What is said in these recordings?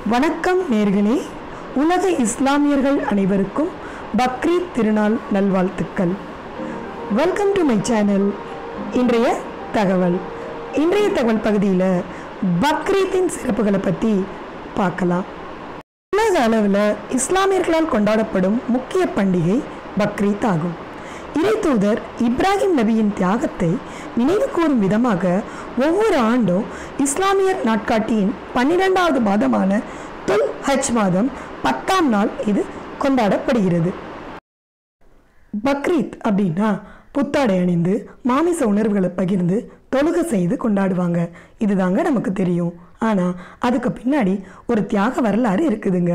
வணக்கம் நேர்களே உலக இஸ்லாமியர்கள் அனைவருக்கும் பக்ரீத் திருநாள் நல்வாழ்த்துக்கள் வெல்கம் டு மை சேனல் இன்றைய தகவல் இன்றைய தகவல் பகுதியில் பக்ரீத்தின் சிறப்புகளை பற்றி பார்க்கலாம் உலக அளவில் இஸ்லாமியர்களால் கொண்டாடப்படும் முக்கிய பண்டிகை பக்ரீத் ஆகும் இறைத்தூதர் இப்ராஹிம் நபியின் தியாகத்தை நினைவு கூறும் விதமாக ஒவ்வொரு ஆண்டும் இஸ்லாமியர் நாட்காட்டியின் பன்னிரெண்டாவது மாதமான துல் ஹஜ் மாதம் பத்தாம் நாள் இது கொண்டாடப்படுகிறது பக்ரீத் அப்படின்னா புத்தாடை அணிந்து மாமிச உணர்வுகளை பகிர்ந்து தொழுகை செய்து கொண்டாடுவாங்க இதுதாங்க நமக்கு தெரியும் ஆனால் அதுக்கு பின்னாடி ஒரு தியாக வரலாறு இருக்குதுங்க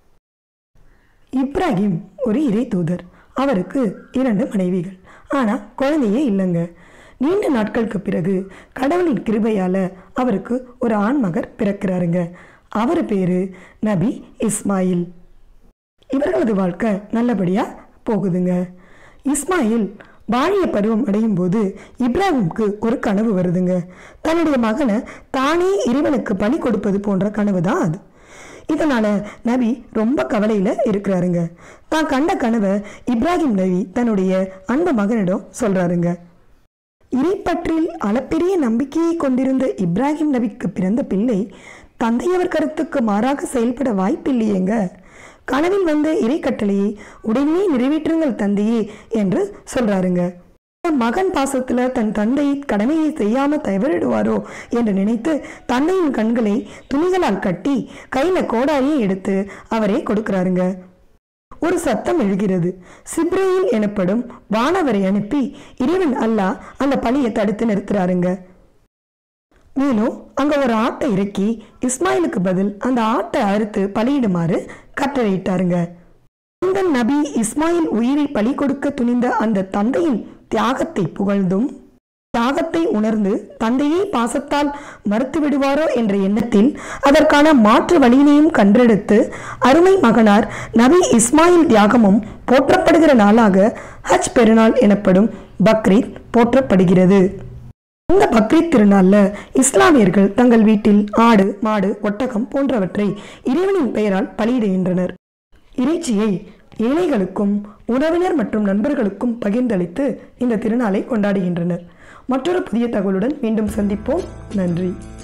இப்ராஹிம் ஒரு இறை தூதர் அவருக்கு இரண்டு மனைவிகள் ஆனால் குழந்தையே இல்லைங்க நீண்ட நாட்களுக்கு பிறகு கடவுளின் கிருபையால் அவருக்கு ஒரு ஆண்மகர் பிறக்கிறாருங்க அவர் பேர் நபி இஸ்மாயில் இவர்களது வாழ்க்கை நல்லபடியாக போகுதுங்க இஸ்மாயில் வாழிய பருவம் அடையும் போது இப்ராஹிம்க்கு ஒரு கனவு வருதுங்க தன்னுடைய மகனை தானே இறைவனுக்கு பணி கொடுப்பது போன்ற கனவு தான் அது இதனால் நபி ரொம்ப கவலையில் இருக்கிறாருங்க தான் கண்ட கனவை இப்ராஹிம் நபி தன்னுடைய அன்பு மகனிடம் சொல்கிறாருங்க இறைப்பற்றில் அளப்பெரிய நம்பிக்கையை கொண்டிருந்த இப்ராஹிம் நபிக்கு பிறந்த பிள்ளை தந்தையவர் கருத்துக்கு மாறாக செயல்பட வாய்ப்பில்லையேங்க கனவில் வந்த இறை கட்டளையை உடனே நிறைவேற்றுங்கள் தந்தையே என்று சொல்றாருங்க மகன் பாசத்துல தன் தந்தை கடமையை செய்யாம தவறிடுவாரோ என்று நினைத்து தந்தையின் கண்களை துணிகளால் கட்டி கையில கோடாரியை எடுத்து அவரே கொடுக்கிறாருங்க ஒரு சத்தம் எழுகிறது சிப்ரேயில் எனப்படும் வானவரை அனுப்பி இறைவன் அல்லாஹ் அந்த பழியை தடுத்து நிறுத்துறாருங்க மேலும் அங்க ஒரு ஆட்டை இறக்கி இஸ்மாயிலுக்கு பதில் அந்த ஆட்டை அறுத்து பலியிடுமாறு கட்டளையிட்டாருங்க இந்த நபி இஸ்மாயில் உயிரை பலி கொடுக்க துணிந்த அந்த தந்தையின் தியாகத்தை புகழ்ந்தும் தியாகத்தை உணர்ந்து தந்தையை பாசத்தால் மறுத்து விடுவாரோ என்ற எண்ணத்தில் அதற்கான மாற்று வழியினையும் கண்டெடுத்து அருமை மகனார் நபி இஸ்மாயில் தியாகமும் போற்றப்படுகிற நாளாக ஹஜ் பெருநாள் எனப்படும் பக்ரீத் போற்றப்படுகிறது இந்த பக்ரீத் திருநாளில் இஸ்லாமியர்கள் தங்கள் வீட்டில் ஆடு மாடு ஒட்டகம் போன்றவற்றை இறைவனின் பெயரால் பலியிடுகின்றனர் இறைச்சியை ஏழைகளுக்கும் உறவினர் மற்றும் நண்பர்களுக்கும் பகிர்ந்தளித்து இந்த திருநாளை கொண்டாடுகின்றனர் மற்றொரு புதிய தகவலுடன் மீண்டும் சந்திப்போம் நன்றி